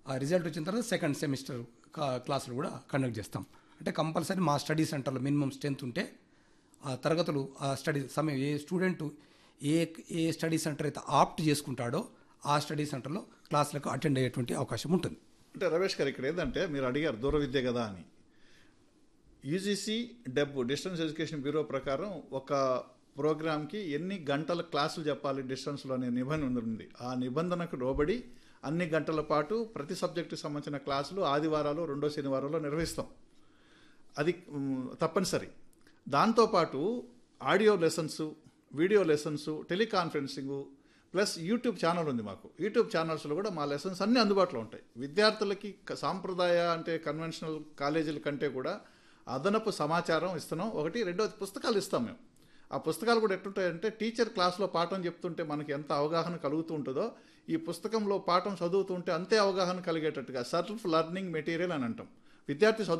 ఆ రిజల్ట్ వచ్చిన తర్వాత సెకండ్ సెమిస్టర్ క్లాసులు కూడా కండక్ట్ చేస్తాం అంటే కంపల్సరీ మా స్టడీ సెంటర్లో మినిమం స్ట్రెంత్ ఉంటే ఆ తరగతులు ఆ స్టడీ సమయం ఏ స్టూడెంట్ ఏ ఏ స్టడీ సెంటర్ అయితే ఆప్ట్ చేసుకుంటాడో ఆ స్టడీ సెంటర్లో క్లాసులకు అటెండ్ అయ్యేటువంటి అవకాశం ఉంటుంది అంటే రమేష్ గారు ఇక్కడ ఏంటంటే మీరు అడిగారు దూర విద్య కదా అని UGC DEB distance education bureau ప్రకారం ఒక ప్రోగ్రామ్కి ఎన్ని గంటల క్లాసులు చెప్పాలి డిస్టెన్స్లో అనే నిబంధన ఉంది ఆ నిబంధనకు లోబడి అన్ని గంటల పాటు ప్రతి సబ్జెక్టుకి సంబంధించిన క్లాసులు ఆదివారాలు రెండో శనివారంలో నిర్వహిస్తాం అది మ్, తప్పనిసరి దాంతోపాటు audio lessons video lessons teleconferencing plus YouTube channel ఉంది మాకు యూట్యూబ్ ఛానల్స్లో కూడా మా లెసన్స్ అన్నీ అందుబాటులో ఉంటాయి విద్యార్థులకి క- సాంప్రదాయ అంటే కన్వెన్షనల్ కాలేజీల కంటే కూడా అదనపు సమాచారం ఇస్తున్నాం ఒకటి రెండోది పుస్తకాలు ఇస్తాం మేము ఆ పుస్తకాలు కూడా ఎట్లుంటాయంటే టీచర్ క్లాస్లో పాఠం చెప్తుంటే మనకి ఎంత అవగాహన కలుగుతూ ఉంటుందో ఈ పుస్తకంలో పాఠం చదువుతుంటే అంతే అవగాహన కలిగేటట్టుగా సెల్ఫ్ లెర్నింగ్ మెటీరియల్ అని అంటాం విద్యార్థి చదువు